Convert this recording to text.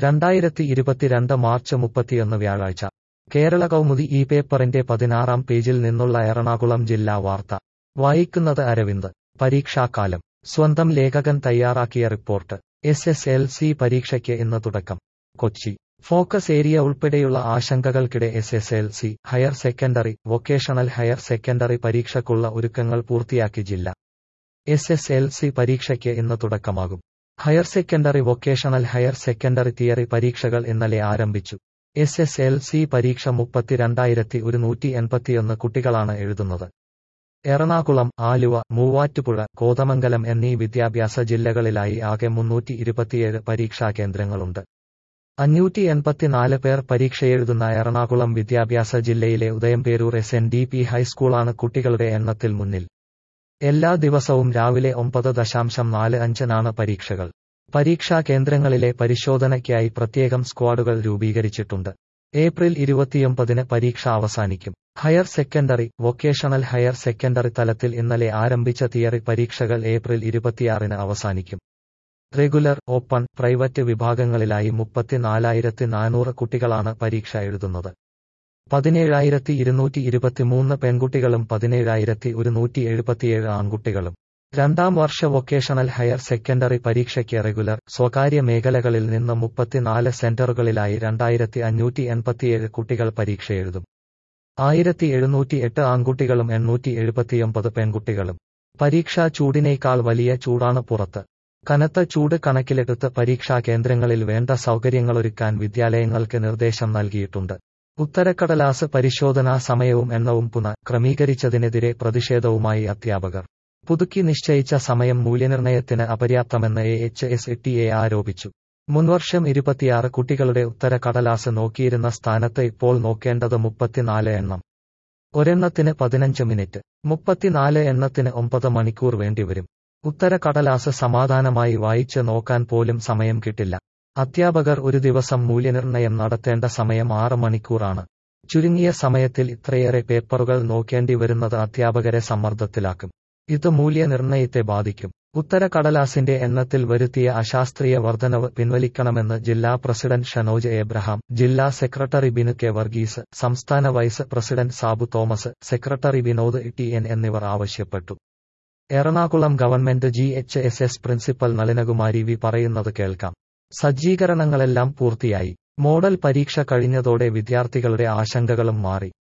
രണ്ടായിരത്തി ഇരുപത്തിരണ്ട് മാർച്ച് മുപ്പത്തിയൊന്ന് വ്യാഴാഴ്ച കേരള കൗമുദി ഈ പേപ്പറിന്റെ പതിനാറാം പേജിൽ നിന്നുള്ള എറണാകുളം ജില്ലാ വാർത്ത വായിക്കുന്നത് അരവിന്ദ് പരീക്ഷാക്കാലം സ്വന്തം ലേഖകൻ തയ്യാറാക്കിയ report S S L C പരീക്ഷയ്ക്ക് ഇന്ന് തുടക്കം കൊച്ചി ഫോക്കസ് ഏരിയ ഉൾപ്പെടെയുള്ള ആശങ്കകൾക്കിടെ S S L C higher secondary vocational higher secondary പരീക്ഷയ്ക്കുള്ള ഒരുക്കങ്ങൾ പൂർത്തിയാക്കി ജില്ല എസ് എസ് എൽ സി പരീക്ഷയ്ക്ക് ഇന്ന് തുടക്കമാകും higher secondary vocational higher secondary theory പരീക്ഷകൾ ഇന്നലെ ആരംഭിച്ചു എസ് എസ് എൽ സി പരീക്ഷ മുപ്പത്തിരണ്ടായിരത്തി ഒരുന്നൂറ്റി എൺപത്തിയൊന്ന് കുട്ടികളാണ് എഴുതുന്നത് എറണാകുളം ആലുവ മൂവാറ്റുപുഴ കോതമംഗലം എന്നീ വിദ്യാഭ്യാസ ജില്ലകളിലായി ആകെ മുന്നൂറ്റി ഇരുപത്തിയേഴ് പരീക്ഷാ കേന്ദ്രങ്ങളുണ്ട് അഞ്ഞൂറ്റി എൺപത്തിനാല് പേർ പരീക്ഷയെഴുതുന്ന എറണാകുളം വിദ്യാഭ്യാസ ജില്ലയിലെ Udayamperoor S N D P ഹൈസ്കൂളാണ് കുട്ടികളുടെ എണ്ണത്തിൽ മുന്നിൽ എല്ലാ ദിവസവും രാവിലെ ഒമ്പത് ദശാംശം നാല് അഞ്ചിനാണ് പരീക്ഷകൾ പരീക്ഷാ കേന്ദ്രങ്ങളിലെ പരിശോധനയ്ക്കായി പ്രത്യേകം സ്ക്വാഡുകൾ രൂപീകരിച്ചിട്ടുണ്ട് ഏപ്രിൽ ഇരുപത്തിയൊമ്പതിന് പരീക്ഷ അവസാനിക്കും higher secondary vocational higher secondary തലത്തിൽ ഇന്നലെ ആരംഭിച്ച തിയറി പരീക്ഷകൾ ഏപ്രിൽ ഇരുപത്തിയാറിന് അവസാനിക്കും റെഗുലർ ഓപ്പൺ പ്രൈവറ്റ് വിഭാഗങ്ങളിലായി മുപ്പത്തിനാലായിരത്തി നാനൂറ് കുട്ടികളാണ് പരീക്ഷ എഴുതുന്നത് പതിനേഴായിരത്തി ഇരുന്നൂറ്റി ഇരുപത്തിമൂന്ന് പെൺകുട്ടികളും പതിനേഴായിരത്തി ഒരുന്നൂറ്റി എഴുപത്തിയേഴ് ആൺകുട്ടികളും രണ്ടാം വർഷ വൊക്കേഷണൽ ഹയർ സെക്കൻഡറി പരീക്ഷയ്ക്ക് റെഗുലർ സ്വകാര്യ മേഖലകളിൽ നിന്ന് മുപ്പത്തിനാല് സെന്ററുകളിലായി രണ്ടായിരത്തി അഞ്ഞൂറ്റി എൺപത്തിയേഴ് കുട്ടികൾ പരീക്ഷ എഴുതും ആയിരത്തി എഴുന്നൂറ്റി എട്ട് ആൺകുട്ടികളും എണ്ണൂറ്റി എഴുപത്തിയൊമ്പത് പെൺകുട്ടികളും പരീക്ഷാ ചൂടിനേക്കാൾ വലിയ ചൂടാണ് പുറത്ത് കനത്ത ചൂട് കണക്കിലെടുത്ത് പരീക്ഷാ കേന്ദ്രങ്ങളിൽ വേണ്ട സൗകര്യങ്ങളൊരുക്കാൻ വിദ്യാലയങ്ങൾക്ക് നിർദ്ദേശം നൽകിയിട്ടുണ്ട് ഉത്തരക്കടലാസ് പരിശോധനാ സമയവും എണ്ണവും പുനഃ ക്രമീകരിച്ചതിനെതിരെ പ്രതിഷേധവുമായി അധ്യാപകർ പുതുക്കി നിശ്ചയിച്ച സമയം മൂല്യനിർണയത്തിന് അപര്യാപ്തമെന്ന് A H S T A ആരോപിച്ചു മുൻവർഷം ഇരുപത്തിയാറ് കുട്ടികളുടെ ഉത്തരക്കടലാസ് നോക്കിയിരുന്ന സ്ഥാനത്ത് ഇപ്പോൾ നോക്കേണ്ടത് മുപ്പത്തിനാല് എണ്ണം ഒരെണ്ണത്തിന് പതിനഞ്ച് മിനിറ്റ് മുപ്പത്തിനാല് എണ്ണത്തിന് ഒമ്പത് മണിക്കൂർ വേണ്ടിവരും ഉത്തരക്കടലാസ് സമാധാനമായി വായിച്ച് നോക്കാൻ പോലും സമയം കിട്ടില്ല അധ്യാപകർ ഒരു ദിവസം മൂല്യനിർണയം നടത്തേണ്ട സമയം ആറ് മണിക്കൂറാണ് ചുരുങ്ങിയ സമയത്തിൽ ഇത്രയേറെ പേപ്പറുകൾ നോക്കേണ്ടി വരുന്നത് അധ്യാപകരെ സമ്മർദ്ദത്തിലാക്കും ഇത് മൂല്യനിർണയത്തെ ബാധിക്കും ഉത്തരക്കടലാസിന്റെ എണ്ണത്തിൽ വരുത്തിയ അശാസ്ത്രീയ വർധനവ് പിൻവലിക്കണമെന്ന് ജില്ലാ പ്രസിഡന്റ് ഷനോജ് എബ്രഹാം ജില്ലാ സെക്രട്ടറി ബിനു കെ വർഗീസ് സംസ്ഥാന vice president Sabu Thomas secretary Vinod T N എന്നിവർ ആവശ്യപ്പെട്ടു Ernakulam government G H S S principal Nalinakumari V പറയുന്നത് കേൾക്കാം സജ്ജീകരണങ്ങളെല്ലാം പൂർത്തിയായി മോഡൽ പരീക്ഷ കഴിഞ്ഞതോടെ വിദ്യാർത്ഥികളുടെ ആശങ്കകളും മാറി